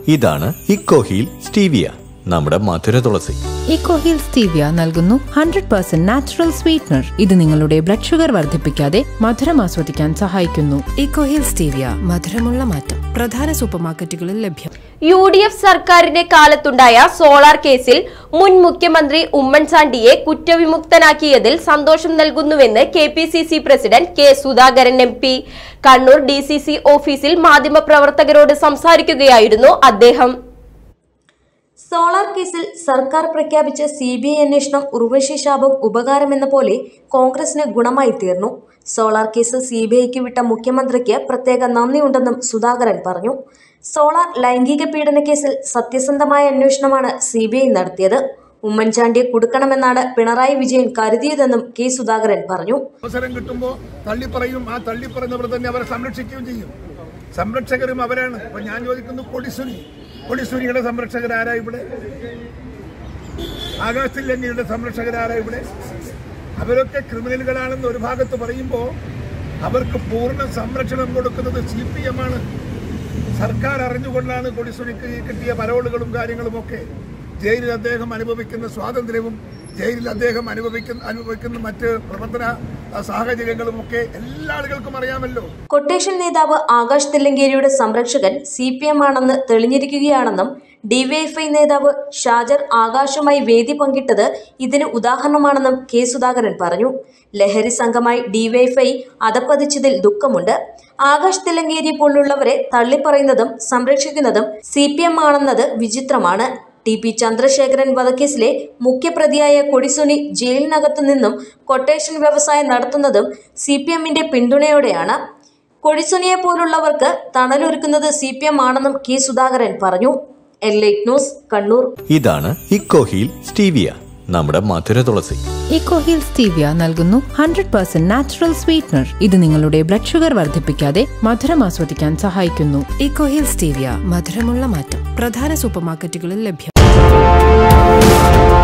ഇതാണ് Ecoheal stevia നമ്മുടെ മധുര തുളസി ഇക്കോഹിൽ സ്റ്റീവിയ നൽകുന്നു ഹൺഡ്രഡ് പെർസെന്റ് നാച്ചുറൽ സ്വീറ്റ്നർ ഇത് നിങ്ങളുടെ ബ്ലഡ് ഷുഗർ വർദ്ധിപ്പിക്കാതെ മധുരം ആസ്വദിക്കാൻ സഹായിക്കുന്നു ഇക്കോഹിൽ സ്റ്റീവിയ മധുരമുള്ള മാറ്റം പ്രധാന സൂപ്പർമാർക്കറ്റുകളിൽ ലഭ്യം യു ഡി എഫ് സർക്കാരിന്റെ കാലത്തുണ്ടായ സോളാർ കേസിൽ മുൻ മുഖ്യമന്ത്രി ഉമ്മൻചാണ്ടിയെ കുറ്റവിമുക്തനാക്കിയതിൽ സന്തോഷം നൽകുന്നുവെന്ന് K P C C president K Sudhakaran M P Kannur D C C ഓഫീസിൽ മാധ്യമപ്രവർത്തകരോട് സംസാരിക്കുകയായിരുന്നു അദ്ദേഹം സോളാർ കേസിൽ സർക്കാർ പ്രഖ്യാപിച്ച സി ബി ഐ അന്വേഷണം ഉർവശി ശാപം ഉപകാരമെന്ന പോലെ കോൺഗ്രസിന് ഗുണമായി തീർന്നു സോളാർ കേസ് സി ബി ഐക്ക് വിട്ട മുഖ്യമന്ത്രിക്ക് പ്രത്യേക നന്ദിയുണ്ടെന്നും സുധാകരൻ പറഞ്ഞു സോളാർ ലൈംഗിക പീഡന കേസിൽ സത്യസന്ധമായ അന്വേഷണമാണ് സി ബി ഐ നടത്തിയത് ഉമ്മൻചാണ്ടിയെ കൊടുക്കണമെന്നാണ് പിണറായി വിജയൻ കരുതിയതെന്നും കെ സുധാകരൻ പറഞ്ഞു അവസരം കിട്ടുമ്പോൾ തള്ളിപ്പറയും ആ തള്ളിപ്പറയുന്നവർ തന്നെ അവരെ സംരക്ഷിക്കുകയും ചെയ്യും സംരക്ഷകരും അവരാണ് അപ്പൊ ഞാൻ ചോദിക്കുന്നു കൊടിസുരി കൊടിസുരിയുടെ സംരക്ഷകരാരാ ഇവിടെ ആകാശത്തിൽ ലംഘയുടെ സംരക്ഷകരാരാ ഇവിടെ അവരൊക്കെ ക്രിമിനലുകളാണെന്ന് ഒരു ഭാഗത്ത് പറയുമ്പോൾ അവർക്ക് പൂർണ്ണ സംരക്ഷണം കൊടുക്കുന്നത് സി പി എം ആണ് സർക്കാർ അറിഞ്ഞുകൊണ്ടാണ് കൊടിസുനിക്ക് കിട്ടിയ പരോളുകളും കാര്യങ്ങളുമൊക്കെ ജയിലിൽ അദ്ദേഹം അനുഭവിക്കുന്ന സ്വാതന്ത്ര്യവും ജയിലിൽ അദ്ദേഹം അനുഭവിക്കുന്ന അനുഭവിക്കുന്ന മറ്റ് പ്രവർത്തന ആ, സാഹചര്യങ്ങളുമൊക്കെ എല്ലാ ആളുകൾക്കും അറിയാമല്ലോ കൊട്ടേഷൻ നേതാവ് ആകാശ് തില്ലങ്കേരിയുടെ സംരക്ഷകൻ സി പി എം ആണെന്ന് തെളിഞ്ഞിരിക്കുകയാണെന്നും ഡിവൈഎഫ്ഐ നേതാവ് ഷാജർ ആകാശുമായി വേദി പങ്കിട്ടത് ഇതിന് ഉദാഹരണമാണെന്നും കെ സുധാകരൻ പറഞ്ഞു ലഹരി സംഘമായി ഡിവൈഎഫ്ഐ അതപ്പതിച്ചതിൽ ദുഃഖമുണ്ട് ആകാശ് തില്ലങ്കേരി പോലുള്ളവരെ തള്ളിപ്പറയുന്നതും സംരക്ഷിക്കുന്നതും സി പി എം ആണെന്നത് വിചിത്രമാണ് ടി പി ചന്ദ്രശേഖരൻ വധക്കേസിലെ മുഖ്യപ്രതിയായ കൊടിസുനി ജയിലിനകത്തു നിന്നും കൊട്ടേഷൻ വ്യവസായം നടത്തുന്നതും സി പി എമ്മിന്റെ പിന്തുണയോടെയാണ് കൊടിസുനിയെ പോലുള്ളവർക്ക് തണലൊരുക്കുന്നത് സി പി എം ആണെന്നും കെ സുധാകരൻ പറഞ്ഞു എൽ ന്യൂസ് കണ്ണൂർ ഇതാണ് ഇക്കോഹീൽ സ്റ്റീവിയ നമ്മുടെ മധുര തുളസി ഇക്കോഹിൽ സ്റ്റീവിയ നൽകുന്നു ഹൺഡ്രഡ് പെർസെന്റ് നാച്ചുറൽ സ്വീറ്റ്നർ ഇത് നിങ്ങളുടെ ബ്ലഡ് ഷുഗർ വർദ്ധിപ്പിക്കാതെ മധുരം ആസ്വദിക്കാൻ സഹായിക്കുന്നു ഇക്കോഹിൽ സ്റ്റീവിയ മധുരമുള്ള മാറ്റം പ്രധാന സൂപ്പർമാർക്കറ്റുകളിൽ ലഭ്യം